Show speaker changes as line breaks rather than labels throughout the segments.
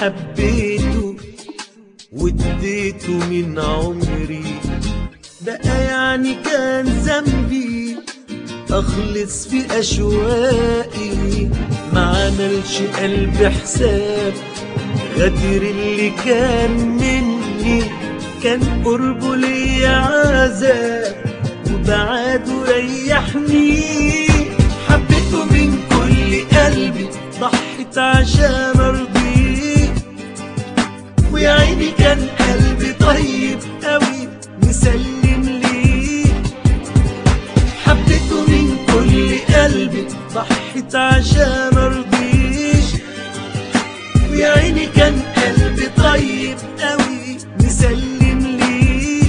حبيته واديته من عمري بقى يعني كان ذنبي اخلص في اشواقي ما عملش قلب حساب غدر اللي كان مني كان قربه ليا عذاب وبعاده ريحني حبيته من كل قلبي ضحيت عشان ارضيه ويا عيني كان قلبي طيب قوي مسلم ليه حبيته من كل قلبي ضحيت عشان ارضيه ويا عيني كان قلبي طيب قوي مسلم ليه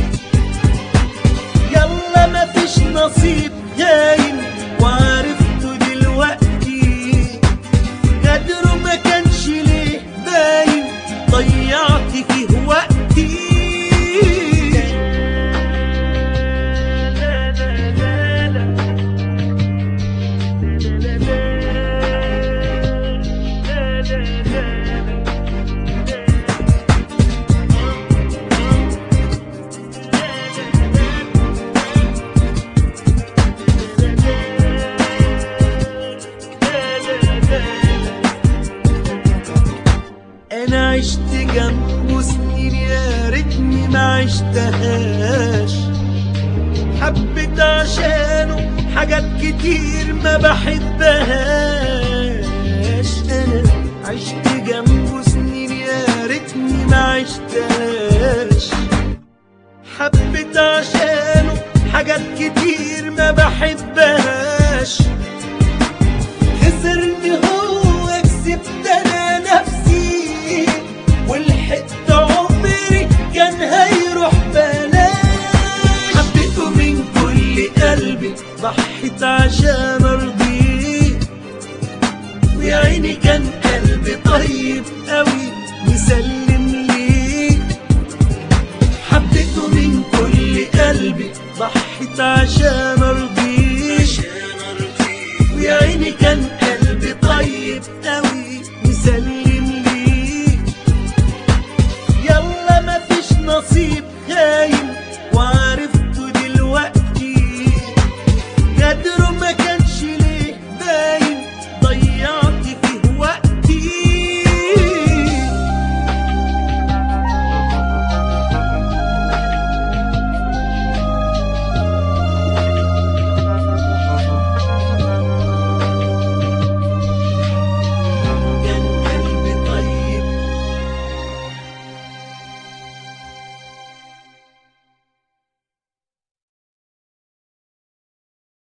يلا مفيش نصيب هايل وعرفته دلوقتي قدره ما كانش ليه باين ضيعت فيه وقتي انا عشت جنبه سنين يا ريتني ما عشتهاش حبيت عشانه حاجات كتير ما بحبهاش انا عشت جنبه سنين يا ريتني ما عشتهاش حبيت عشانه حاجات كتير ما بحبهاش خسرني هو كسبت انا نفسي ولحقت عمري كان هيروح بلاش حبيته من كل قلبي ضحيت عشان ارضيه ويا عيني كان قلبي طيب قوي مسلم ليه حبيته من كل قلبي ضحيت عشان